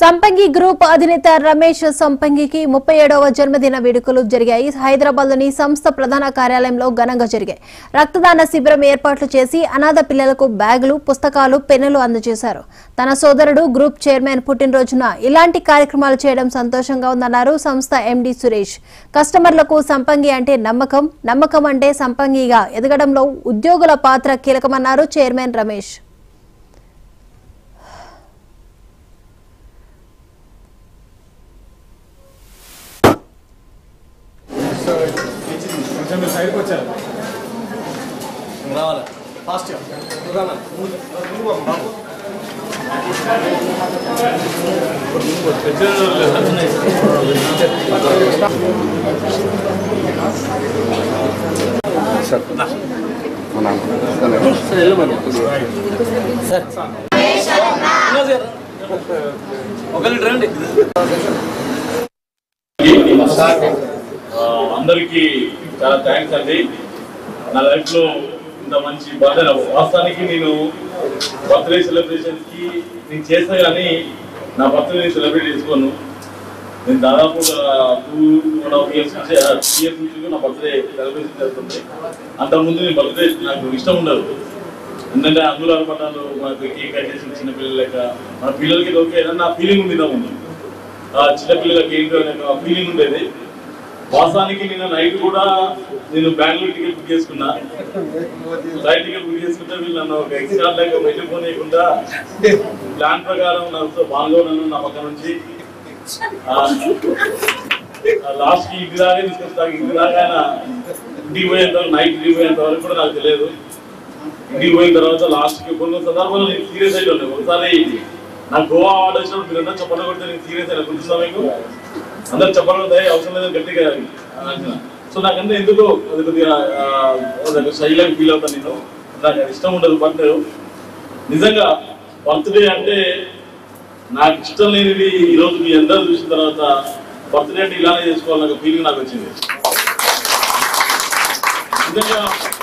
సంపంగి గ్రూప్ అధినేత రమేష్ సంపంగికి ముప్పై ఏడవ జన్మదిన వేడుకలు జరిగాయి హైదరాబాద్లోని సంస్థ ప్రధాన కార్యాలయంలో ఘనంగా జరిగాయి రక్తదాన శిబిరం ఏర్పాట్లు చేసి అనాథ పిల్లలకు బ్యాగులు పుస్తకాలు పెన్నులు అందజేశారు తన సోదరుడు గ్రూప్ చైర్మన్ పుట్టినరోజున ఇలాంటి కార్యక్రమాలు చేయడం సంతోషంగా ఉందన్నారు సంస్థ ఎండీ సురేష్ కస్టమర్లకు సంపంగి అంటే నమ్మకం నమ్మకం అంటే సంపంగిగా ఎదగడంలో ఉద్యోగుల పాత్ర కీలకమన్నారు చైర్మన్ రమేష్ కొంచెం మీరు సైడ్కి వచ్చారు రావాలి ఫాస్ట్ సార్ ఒక లీటర్ రండి ఆ, అందరికీ చాలా థ్యాంక్స్ అండి నా లైఫ్ లో ఇంత మంచి బర్త్డే వాస్తవానికి నేను బర్త్డే సెలబ్రేషన్ కి నేను చేస్తా కానీ నా బర్త్డే సెలబ్రేట్ చేసుకోను నేను దాదాపు టూ వన్ హాఫ్ ఇయర్స్ నుంచి త్రీ ఇయర్స్ నుంచి నా బర్త్డే సెలబ్రేషన్ జరుగుతుంది అంతకుముందు నేను బర్త్డే నాకు ఇష్టం ఉండదు ఎందుకంటే అందులో పడ్డాను మనకు కేక్ కట్ చేసి చిన్న పిల్లలు లెక్క మన పిల్లలకి ఇది ఓకే నా ఫీలింగ్ ఉంది నా ముందు ఆ చిన్న పిల్లలకి ఏంటో అనే ఒక ఫీలింగ్ ఉండేది వాస్తవానికి నేను నైట్ కూడా నేను బెంగళూరు టికెట్ బుక్ చేసుకున్నా ఫ్లైట్ టికెట్ బుక్ చేసుకుంటే వీళ్ళు నన్ను ఒక ఎక్స్ట్రా లేక వెళ్ళిపోనీయకుండా ప్లాన్ ప్రకారం నాతో పాల్గొన్నాను నా పక్క నుంచి లాస్ట్ కి ఇంటి దాకా తీసుకొస్తా ఇంటి దాకా ఆయన ఇంటికి పోయేంత వరకు నైట్ ఇంటికి పోయేంత వరకు కూడా నాకు తెలియదు ఇంటికి పోయిన తర్వాత లాస్ట్ కి కొన్ని కొన్ని సందర్భాల్లో నేను సీరియస్ అయితే ఉన్నాయి ఒకసారి నాకు గోవా ఆర్డర్ వచ్చినప్పుడు మీరు అందరూ చెప్పడం కొడితే నేను సీరియస్ అయినా గుర్తుందా మీకు అందరు చెప్పడం కొడితే అవసరం లేదు గట్టిగా అన్నా. సో నాకంటే ఎందుకు అది కొద్దిగా శైలిగా ఫీల్ అవుతాను నేను నాకు అది ఇష్టం ఉండదు బట్ నిజంగా బర్త్డే అంటే నాకు ఇష్టం లేనిది ఈ రోజు మీ అందరూ చూసిన తర్వాత బర్త్డే అంటే ఇలానే చేసుకోవాలన్న ఫీలింగ్ నాకు వచ్చింది నిజంగా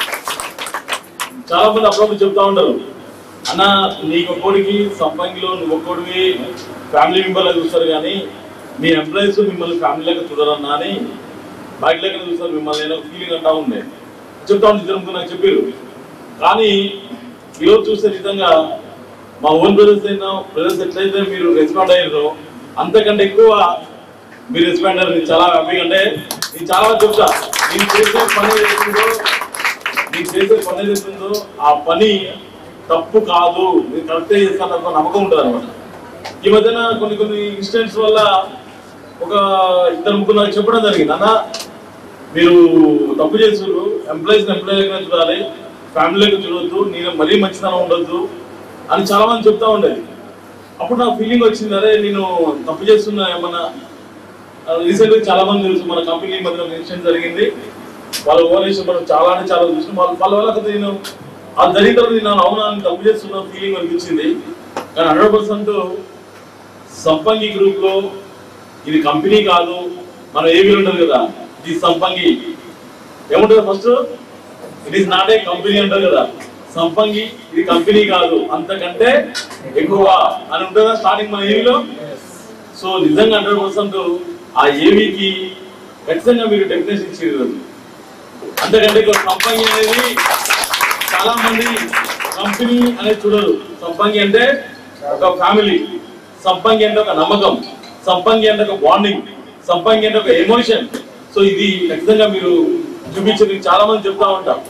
చాలా మంది అప్పుడప్పుడు చెప్తా ఉంటారు అన్న నీకు ఒక్కోడికి సంపంగిలో నువ్వు ఒక్కోడివి ఫ్యామిలీ మెంబర్లా చూస్తారు కానీ మీ ఎంప్లాయీస్ మిమ్మల్ని ఫ్యామిలీ లెక్క చూడరన్నా అని బయట లెక్క చూస్తారు మిమ్మల్ని నేను ఫీలింగ్ అంటా ఉండే చెప్తా ఉంటే ఇద్దరు నాకు చెప్పారు కానీ ఈరోజు చూస్తే నిజంగా మా ఓన్ బ్రదర్స్ అయినా బ్రదర్స్ ఎట్లయితే మీరు రెస్పాండ్ అయ్యారో అంతకంటే ఎక్కువ మీరు రెస్పాండ్ అయ్యారు నేను చాలా హ్యాపీగా అంటే నేను చాలా మంది చెప్తా నేను చేసే పని ఏదైతుందో నేను చేసే పని ఏదైతుందో ఆ పని తప్పు కాదు నేను కరెక్టే చేస్తాను నాకు నమ్మకం ఉంటుంది అనమాట ఈ మధ్యన కొన్ని కొన్ని ఇన్సిడెంట్స్ వల్ల ఒక ఇద్దరు ముగ్గురు నాకు చెప్పడం జరిగింది అన్న మీరు తప్పు చేస్తున్నారు ఎంప్లాయీస్ ఎంప్లాయీగా చూడాలి ఫ్యామిలీకి చూడొద్దు నేను మరీ మంచితనం ఉండొద్దు అని చాలా మంది చెప్తా ఉండేది అప్పుడు నాకు ఫీలింగ్ వచ్చింది అరే నేను తప్పు చేస్తున్నా ఏమన్నా రీసెంట్ గా చాలా మంది తెలుసు మన కంపెనీ మధ్య ఒక ఇన్సిడెంట్ జరిగింది వాళ్ళ ఓవరేషన్ మనం చాలా అంటే చాలా చూసిన వాళ్ళ వాళ్ళ వల్ల నేను ఆ జరిగిన తర్వాత నేను అవునా అని తప్పు చేస్తున్న ఫీలింగ్ అనిపించింది కానీ హండ్రెడ్ పర్సెంట్ సంపంగి గ్రూప్ లో ఇది కంపెనీ కాదు మనం ఏమి ఉంటుంది కదా ఇది సంపంగి ఏముంటుంది first it is not a company అంటారు కదా సంపంగి ఇది కంపెనీ కాదు అంతకంటే ఎక్కువ అని ఉంటుందా స్టార్టింగ్ మన ఏవిలో సో నిజంగా హండ్రెడ్ పర్సెంట్ ఆ ఏవికి ఖచ్చితంగా మీరు డెఫినేషన్ ఇచ్చారు అంతకంటే ఇక్కడ సంపంగి అనేది చాలా మంది కంపెనీ అనేది చూడరు సంపంగి అంటే ఒక ఫ్యామిలీ సంపంగి అంటే ఒక నమ్మకం సంపంగి అంటే ఒక బాండింగ్ సంపంగి అంటే ఒక ఎమోషన్ సో ఇది ఖచ్చితంగా మీరు చూపించేది చాలా మంది చెప్తా ఉంటాం